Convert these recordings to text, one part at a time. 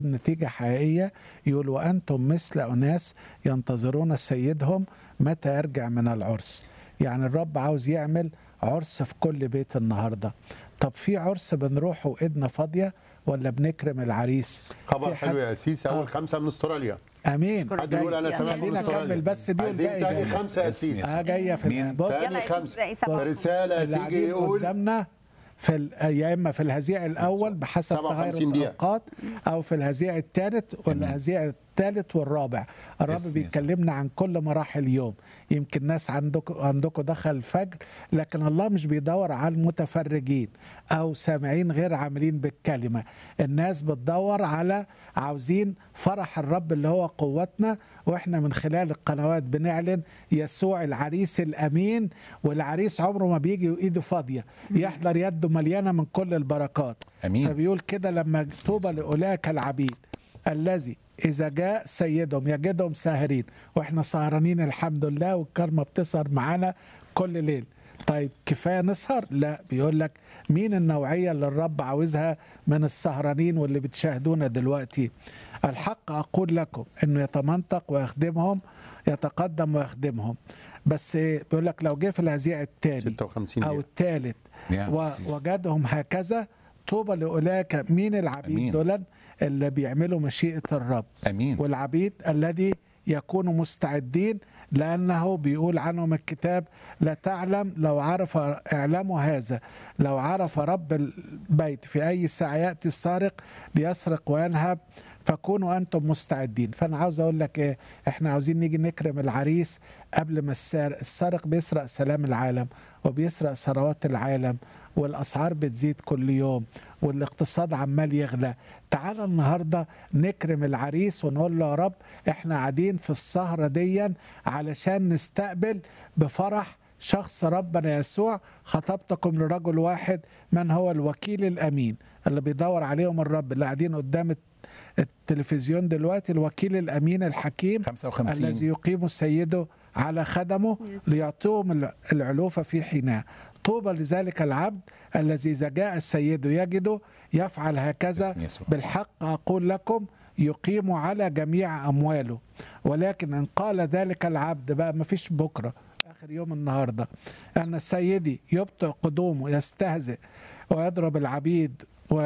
نتيجة حقيقية يقول وأنتم مثل أناس ينتظرون سيدهم متى يرجع من العرس يعني الرب عاوز يعمل عرس في كل بيت النهاردة طب في عرس بنروحه وإيدنا فاضية ولا بنكرم العريس خبر في حد- حلو يا سيسي آه. اول خمسه من استراليا امين حد يقول انا جاي. سمعت من خلينا استراليا نكمل بس دي عايزين والباقي تاني جاي. خمسه يا اسم سيسي يسوع. اه جايه في مين؟ بص تاني يلا يا خمسة. سيدي باقي سبعة. بص رسالة اللي تيجي قاعدين يقول قدامنا في ال- يا اما في الهزيع الاول بحسب 57 تغير دقيقة. الاوقات او في الهزيع الثالث والهزيع الثالث والرابع الرب اسم بيكلمنا عن كل مراحل اليوم يمكن ناس عندكم عندكم دخل الفجر لكن الله مش بيدور على المتفرجين او سامعين غير عاملين بالكلمه الناس بتدور على عاوزين فرح الرب اللي هو قوتنا واحنا من خلال القنوات بنعلن يسوع العريس الامين والعريس عمره ما بيجي وايده فاضيه يحضر يده مليانه من كل البركات أمين. فبيقول كده لما طوبى لاولئك العبيد الذي اذا جاء سيدهم يجدهم ساهرين واحنا سهرانين الحمد لله والكرمه بتسهر معانا كل ليل طيب كفايه نسهر لا بيقول لك مين النوعيه اللي الرب عاوزها من السهرانين واللي بتشاهدونا دلوقتي الحق اقول لكم انه يتمنطق ويخدمهم يتقدم ويخدمهم بس بيقول لك لو جه في الهزيع الثاني 56 او دقيقة. الثالث يا و- أسيس. وجدهم هكذا طوبى لاولئك مين العبيد أمين. دول اللي بيعملوا مشيئه الرب امين والعبيد الذي يكونوا مستعدين لأنه بيقول عنهم الكتاب لا تعلم لو عرف اعلموا هذا لو عرف رب البيت في أي ساعة يأتي السارق ليسرق وينهب فكونوا أنتم مستعدين فأنا عاوز أقول لك إيه إحنا عاوزين نيجي نكرم العريس قبل ما السارق السارق بيسرق سلام العالم وبيسرق ثروات العالم والاسعار بتزيد كل يوم والاقتصاد عمال يغلى تعال النهارده نكرم العريس ونقول له يا رب احنا قاعدين في السهره ديا علشان نستقبل بفرح شخص ربنا يسوع خطبتكم لرجل واحد من هو الوكيل الامين اللي بيدور عليهم الرب اللي قاعدين قدام التلفزيون دلوقتي الوكيل الامين الحكيم 55. الذي يقيم سيده على خدمه ليعطيهم الع- العلوفة في حينها طوبى لذلك العبد الذي إذا جاء السيد يجده يفعل هكذا باسم يسوع. بالحق أقول لكم يقيم على جميع أمواله ولكن إن قال ذلك العبد بقى ما فيش بكرة آخر يوم النهاردة أن سيدي يبطئ قدومه يستهزئ ويضرب العبيد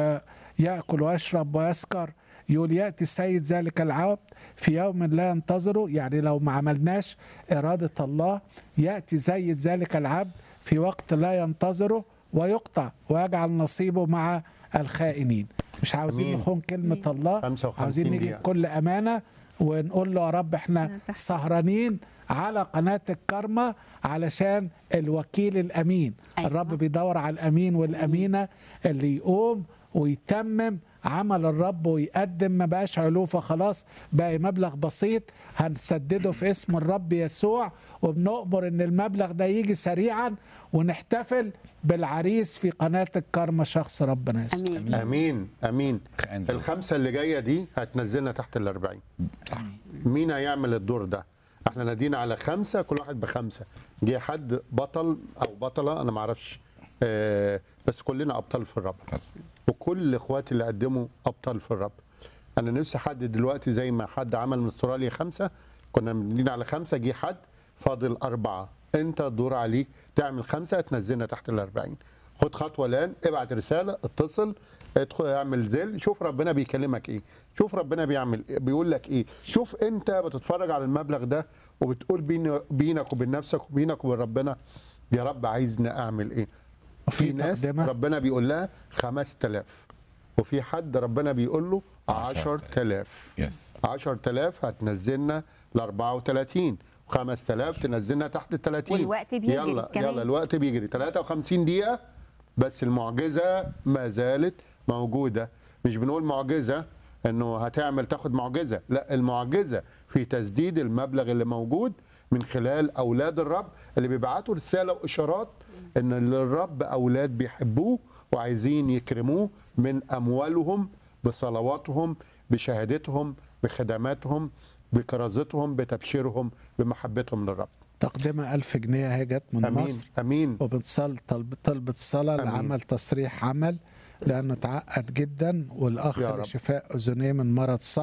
ويأكل ويشرب ويسكر يقول يأتي السيد ذلك العبد في يوم لا ينتظره يعني لو ما عملناش إرادة الله يأتي سيد ذلك العبد في وقت لا ينتظره ويقطع ويجعل نصيبه مع الخائنين مش عاوزين أمين. نخون كلمة الله 55 عاوزين نيجي دقيقة. بكل أمانة ونقول له يا رب احنا تحت. سهرانين على قناة الكرمة علشان الوكيل الأمين أيوة. الرب بيدور على الأمين والأمينة اللي يقوم ويتمم عمل الرب ويقدم ما بقاش علوفة خلاص بقى مبلغ بسيط هنسدده في اسم الرب يسوع وبنؤمر ان المبلغ ده يجي سريعا ونحتفل بالعريس في قناة الكرمة شخص ربنا يسوع امين امين امين عند الخمسه اللي جايه دي هتنزلنا تحت ال 40 مين هيعمل الدور ده احنا نادينا على خمسه كل واحد بخمسه جه حد بطل او بطله انا ما اعرفش آه بس كلنا ابطال في الرب وكل اخواتي اللي قدموا ابطال في الرب انا نفسي حد دلوقتي زي ما حد عمل من استراليا خمسه كنا نادينا على خمسه جه حد فاضل اربعه انت الدور عليك تعمل خمسه تنزلنا تحت ال 40 خد خطوه الان ابعت رساله اتصل ادخل اعمل زل شوف ربنا بيكلمك ايه شوف ربنا بيعمل إيه بيقول لك ايه شوف انت بتتفرج على المبلغ ده وبتقول بين بينك وبين نفسك وبينك وبين ربنا يا رب عايزني اعمل ايه وفي في ناس تقدمة؟ ربنا بيقول لها 5000 وفي حد ربنا بيقول له 10000 يس 10000 هتنزلنا ل 34 و5000 تنزلنا تحت ال 30 والوقت بيجري يلا كمان. يلا الوقت بيجري 53 دقيقة بس المعجزة ما زالت موجودة مش بنقول معجزة انه هتعمل تاخد معجزة لا المعجزة في تسديد المبلغ اللي موجود من خلال اولاد الرب اللي بيبعتوا رسالة واشارات ان للرب اولاد بيحبوه وعايزين يكرموه من اموالهم بصلواتهم بشهادتهم بخدماتهم بكرازتهم بتبشيرهم بمحبتهم للرب تقدمة ألف جنيه هي جت من امين مصر امين وبتصل طلب طلبة صلاة أمين. لعمل تصريح عمل لانه تعقد جدا والاخ يا رب. لشفاء اذنيه من مرض صعب